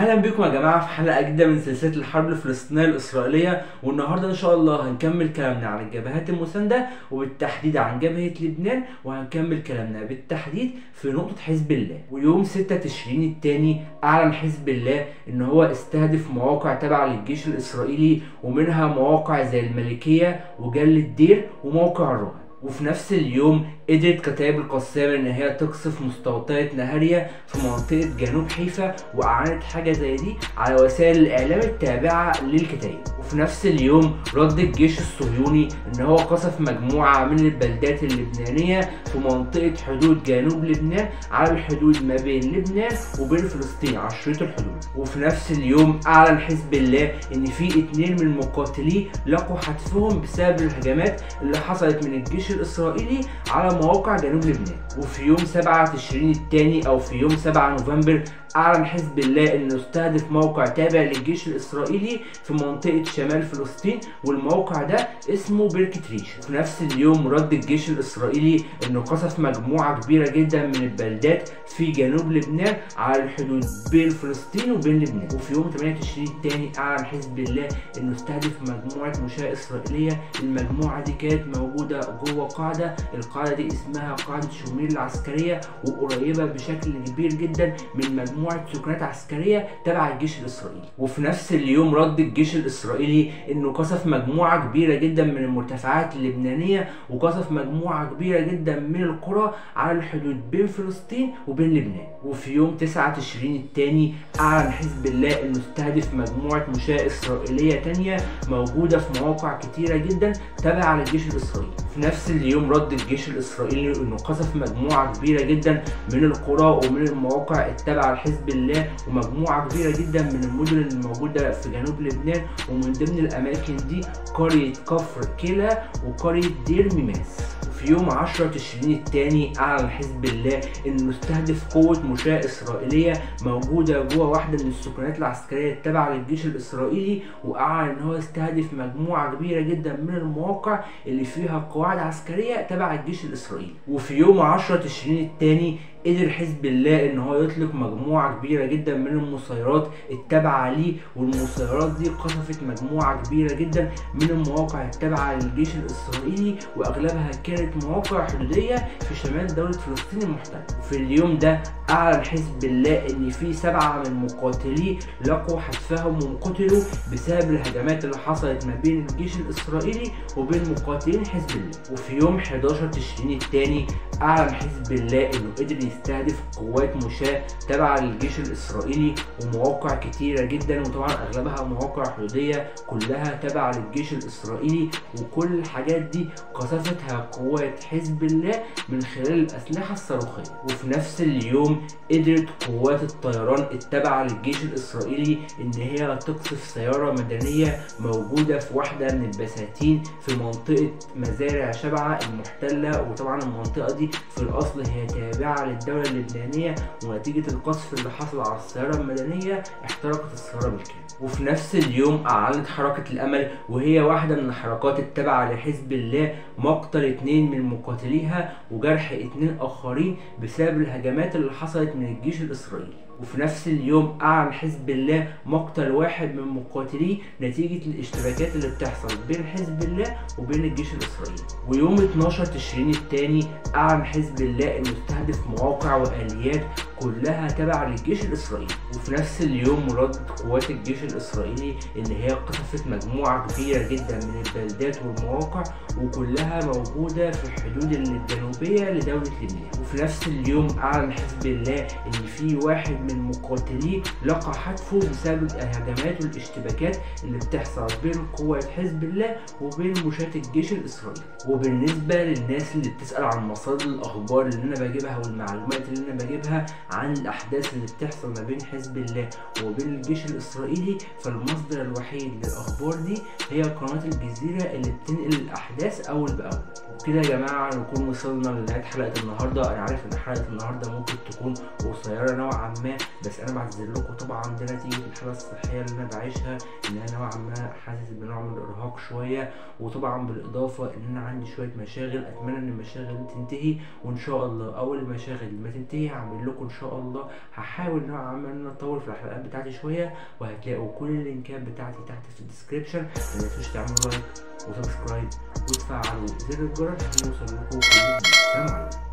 اهلا بكم يا جماعه في حلقه جديده من سلسله الحرب الفلسطينيه الاسرائيليه والنهارده ان شاء الله هنكمل كلامنا عن الجبهات المسانده وبالتحديد عن جبهه لبنان وهنكمل كلامنا بالتحديد في نقطه حزب الله ويوم 6 تشرين الثاني اعلن حزب الله ان هو استهدف مواقع تابعه للجيش الاسرائيلي ومنها مواقع زي الملكيه وجل الدير وموقع الرهن وفي نفس اليوم قدرت كتائب القسام ان هي تقصف مستوطنة نهارية في منطقة جنوب حيفا واعلنت حاجة زي دي على وسائل الاعلام التابعة للكتائب وفي نفس اليوم رد الجيش الصهيوني ان هو قصف مجموعة من البلدات اللبنانية في منطقة حدود جنوب لبنان على الحدود ما بين لبنان وبين فلسطين على شريط الحدود وفي نفس اليوم اعلن حزب الله ان في اتنين من المقاتلين لقوا حتفهم بسبب الهجمات اللي حصلت من الجيش الاسرائيلي على مواقع جنوب لبنان وفي يوم 7 تشرين الثاني او في يوم 7 نوفمبر اعلن حزب الله انه استهدف موقع تابع للجيش الاسرائيلي في منطقه شمال فلسطين والموقع ده اسمه بركه ريش في نفس اليوم رد الجيش الاسرائيلي انه قصف مجموعه كبيره جدا من البلدات في جنوب لبنان على الحدود بين فلسطين وبين لبنان وفي يوم 8 تشرين الثاني اعلن حزب الله انه استهدف مجموعه مشاة اسرائيليه المجموعه دي كانت موجوده جوه قاعده القاعده دي اسمها قاعده شومير العسكريه وقريبه بشكل كبير جدا من مجموعه مجموعه سكنات عسكريه تبع الجيش الاسرائيلي وفي نفس اليوم رد الجيش الاسرائيلي انه قصف مجموعه كبيره جدا من المرتفعات اللبنانيه وقصف مجموعه كبيره جدا من القرى على الحدود بين فلسطين وبين لبنان وفي يوم 9 تشرين الثاني اعلن حزب الله انه استهدف مجموعه مشاة اسرائيليه تانية موجوده في مواقع كتيره جدا تابعه للجيش الاسرائيلي في نفس اليوم رد الجيش الاسرائيلي انه قصف مجموعه كبيره جدا من القرى ومن المواقع التابعه لحزب الله ومجموعه كبيره جدا من المدن الموجوده في جنوب لبنان ومن ضمن الاماكن دي قريه كفر كلا وقريه دير ميماس في يوم 10 تشرين الثاني اعلن حزب الله انه استهدف قوه مشاة اسرائيليه موجوده جوه واحده من السكنات العسكريه التابعه للجيش الاسرائيلي واعلن ان هو استهدف مجموعه كبيره جدا من المواقع اللي فيها قواعد عسكريه تبع الجيش الاسرائيلي وفي يوم 10 تشرين الثاني قدر حزب الله ان هو يطلق مجموعه كبيره جدا من المسيرات التابعه ليه والمسيرات دي قصفت مجموعه كبيره جدا من المواقع التابعه للجيش الاسرائيلي واغلبها كانت مواقع حدوديه في شمال دوله فلسطين المحتله في اليوم ده اعلن حزب الله ان في سبعه من مقاتليه لقوا حتفهم وقتلوا بسبب الهجمات اللي حصلت ما بين الجيش الاسرائيلي وبين مقاتلين حزب الله وفي يوم 11 تشرين الثاني اعلن حزب الله انه قدر يستهدف قوات مشاة تابعة للجيش الإسرائيلي ومواقع كتيرة جدا وطبعا أغلبها مواقع حدودية كلها تابعة للجيش الإسرائيلي وكل الحاجات دي قصفتها قوات حزب الله من خلال الأسلحة الصاروخية وفي نفس اليوم قدرت قوات الطيران التابعة للجيش الإسرائيلي إن هي تقصف سيارة مدنية موجودة في واحدة من البساتين في منطقة مزارع شبعة المحتلة وطبعا المنطقة دي في الأصل هي تابعة للدولة اللبنانية ونتيجة القصف اللي حصل على السيارة المدنية احترقت السيارة بالكامل وفي نفس اليوم أعلنت حركة الأمل وهي واحدة من الحركات التابعة لحزب الله مقتل اتنين من مقاتليها وجرح اتنين آخرين بسبب الهجمات اللي حصلت من الجيش الإسرائيلي وفي نفس اليوم أعلن حزب الله مقتل واحد من مقاتليه نتيجة الاشتباكات اللي بتحصل بين حزب الله وبين الجيش الإسرائيلي ويوم 12 تشرين الثاني أعلن حزب الله إنه استهدف مواقع وآليات كلها تابعة للجيش الإسرائيلي وفي نفس اليوم ردت قوات الجيش الإسرائيلي إن هي قصفت مجموعة كبيرة جدا من البلدات والمواقع وكلها موجودة في الحدود الجنوبية لدولة لبنان وفي نفس اليوم أعلن حزب الله إن في واحد من مقاتليه لقى حتفه بسبب الهجمات والاشتباكات اللي بتحصل بين قوات حزب الله وبين مشاة الجيش الإسرائيلي وبالنسبة للناس اللي بتسأل عن مصادر الأخبار اللي أنا بجيبها والمعلومات اللي أنا بجيبها عن الأحداث اللي بتحصل ما بين حزب الله وبين الجيش الإسرائيلي فالمصدر الوحيد للأخبار دي هي قناة الجزيرة اللي بتنقل الأحداث أول بأول وكده يا جماعة نكون وصلنا لنهاية حلقة النهاردة أنا عارف إن حلقة النهاردة ممكن تكون قصيرة نوعا ما ما بس انا بعتذر لكم طبعا ده نتيجه الحاله الصحيه اللي انا بعيشها ان انا نوعا ما حاسس بنوع من الارهاق شويه وطبعا بالاضافه ان انا عندي شويه مشاغل اتمنى ان المشاغل دي تنتهي وان شاء الله اول المشاغل ما تنتهي هعمل لكم ان شاء الله هحاول نوعا ما ان انا اطول في الحلقات بتاعتي شويه وهتلاقوا كل اللينكات بتاعتي تحت في الديسكربشن ما تنسوش تعملوا لايك وسبسكرايب وتفعلوا زر الجرس عشان يوصل لكم كل جديد سلام عليكم